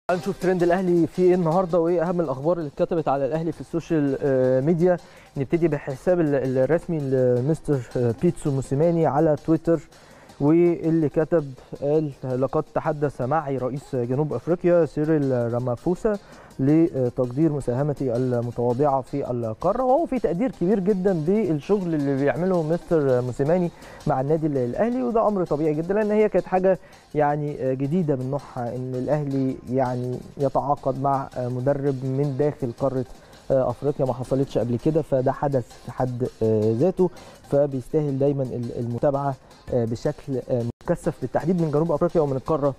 هنشوف ترند الاهلي في ايه النهارده وايه اهم الاخبار اللي اتكتبت على الاهلي في السوشيال آه، ميديا نبتدي بالحساب ال- الرسمي لمستر آه، بيتسو موسيماني على تويتر واللي كتب قال لقد تحدث معي رئيس جنوب افريقيا سيريل رامافوسا لتقدير مساهمتي المتواضعه في القاره وهو في تقدير كبير جدا بالشغل اللي بيعمله مستر موسيماني مع النادي الاهلي وده امر طبيعي جدا لان هي كانت حاجه يعني جديده من نوعها ان الاهلي يعني يتعاقد مع مدرب من داخل قاره افريقيا ما حصلتش قبل كده فده حدث في حد ذاته فبيستاهل دايما المتابعه بشكل مكثف بالتحديد من جنوب افريقيا ومن القاره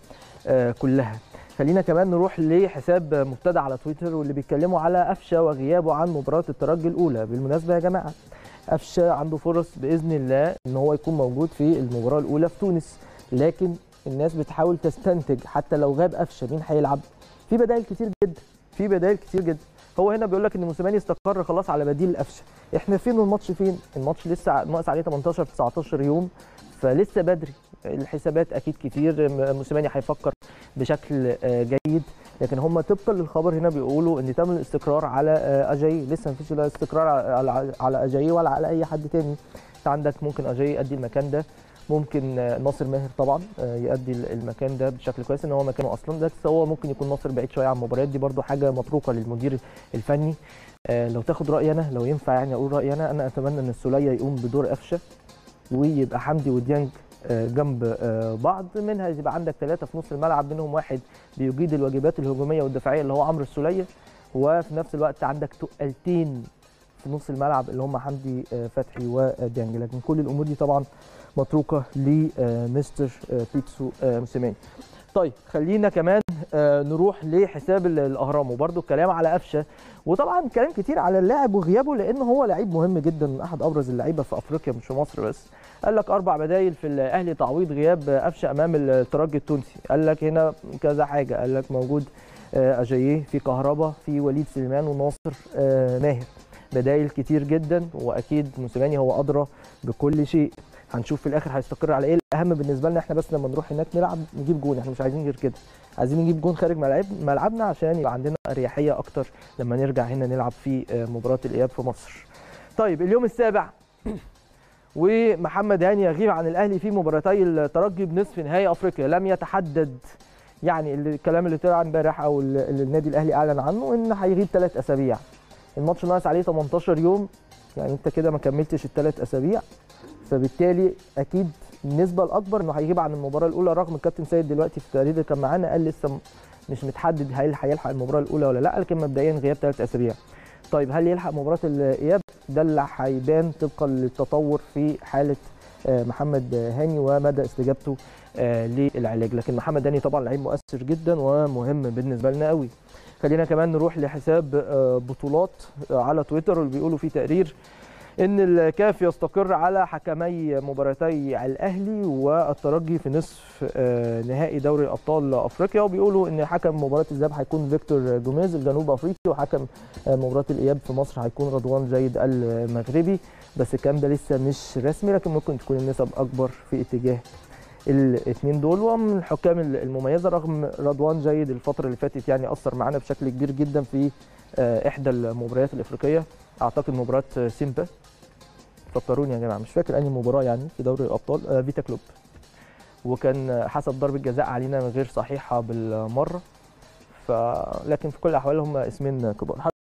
كلها خلينا كمان نروح لحساب مبتدع على تويتر واللي بيتكلموا على قفشه وغيابه عن مباراه الترجي الاولى بالمناسبه يا جماعه قفشه عنده فرص باذن الله ان هو يكون موجود في المباراه الاولى في تونس لكن الناس بتحاول تستنتج حتى لو غاب قفشه مين هيلعب في بدائل كتير جدا في بدائل كتير جدا هو هنا بيقول لك ان موسيماني استقر خلاص على بديل قفشه احنا فين والماتش فين الماتش لسه ناقص عليه 18 19 يوم فلسه بدري الحسابات اكيد كتير موسيماني هيفكر بشكل جيد لكن هم طبقا للخبر هنا بيقولوا ان تم الاستقرار على اجاي لسه مفيش لا استقرار على على اجاي ولا على اي حد تاني انت عندك ممكن اجاي يؤدي المكان ده ممكن ناصر ماهر طبعا يؤدي المكان ده بشكل كويس ان هو مكانه اصلا بس هو ممكن يكون ناصر بعيد شويه عن المباريات دي برده حاجه متروكه للمدير الفني لو تاخد رايي انا لو ينفع يعني اقول رايي انا انا اتمنى ان السوليه يقوم بدور قفشه ويبقى حمدي وديانج جنب بعض منها يبقى عندك ثلاثه في نص الملعب منهم واحد بيجيد الواجبات الهجوميه والدفاعيه اللي هو عمرو السوليه وفي نفس الوقت عندك تقلتين في نص الملعب اللي هم حمدي فتحي وديانج لكن كل الامور دي طبعا متروكه لمستر بيتسو موسيماني طيب خلينا كمان نروح لحساب الاهرام وبرده الكلام على قفشه وطبعا كلام كتير على اللاعب وغيابه لان هو لعيب مهم جدا احد ابرز اللعيبه في افريقيا مش في مصر بس قال لك اربع بدايل في الاهلي تعويض غياب قفشه امام الترجي التونسي قال لك هنا كذا حاجه قال لك موجود اجاييه في كهربا في وليد سليمان وناصر ماهر بدايل كتير جدا واكيد موسيماني هو ادرى بكل شيء هنشوف في الاخر هيستقر على ايه الاهم بالنسبه لنا احنا بس لما نروح هناك نلعب نجيب جون احنا مش عايزين غير كده عايزين نجيب جون خارج ملعب ملعبنا عشان يبقى عندنا اريحيه اكتر لما نرجع هنا نلعب في مباراه الاياب في مصر طيب اليوم السابع ومحمد هاني يغيب عن الاهلي في مباراتي الترجي بنصف نهائي افريقيا لم يتحدد يعني الكلام اللي طلع امبارح او اللي النادي الاهلي اعلن عنه ان هيغيب ثلاث اسابيع الماتش ناقص عليه 18 يوم يعني انت كده ما كملتش الثلاث اسابيع فبالتالي اكيد النسبه الاكبر انه هيغيب عن المباراه الاولى رغم الكابتن سيد دلوقتي في التقرير اللي كان معانا قال لسه مش متحدد هل هيلحق المباراه الاولى ولا لا لكن مبدئيا غياب ثلاث اسابيع طيب هل يلحق مباراه الاياب ده اللي هيبان طبقا للتطور في حاله محمد هاني ومدى استجابته للعلاج لكن محمد هاني طبعا لعيب مؤثر جدا ومهم بالنسبه لنا قوي خلينا كمان نروح لحساب بطولات على تويتر واللي بيقولوا فيه تقرير ان الكاف يستقر على حكمي مباراتي الاهلي والترجي في نصف نهائي دوري ابطال افريقيا وبيقولوا ان حكم مباراه الذهاب هيكون فيكتور جوميز الجنوب افريقي وحكم مباراه الاياب في مصر هيكون رضوان زايد المغربي بس الكلام ده لسه مش رسمي لكن ممكن تكون النسب اكبر في اتجاه الاثنين دول ومن الحكام المميزه رغم رضوان جيد الفتره اللي فاتت يعني اثر معانا بشكل كبير جدا في احدى المباريات الافريقيه اعتقد مباراه سيمبا فكروني يا جماعه مش فاكر انهي مباراه يعني في دوري الابطال فيتا كلوب وكان حسب ضربه جزاء علينا غير صحيحه بالمره ف لكن في كل الاحوال هم اسمين كبار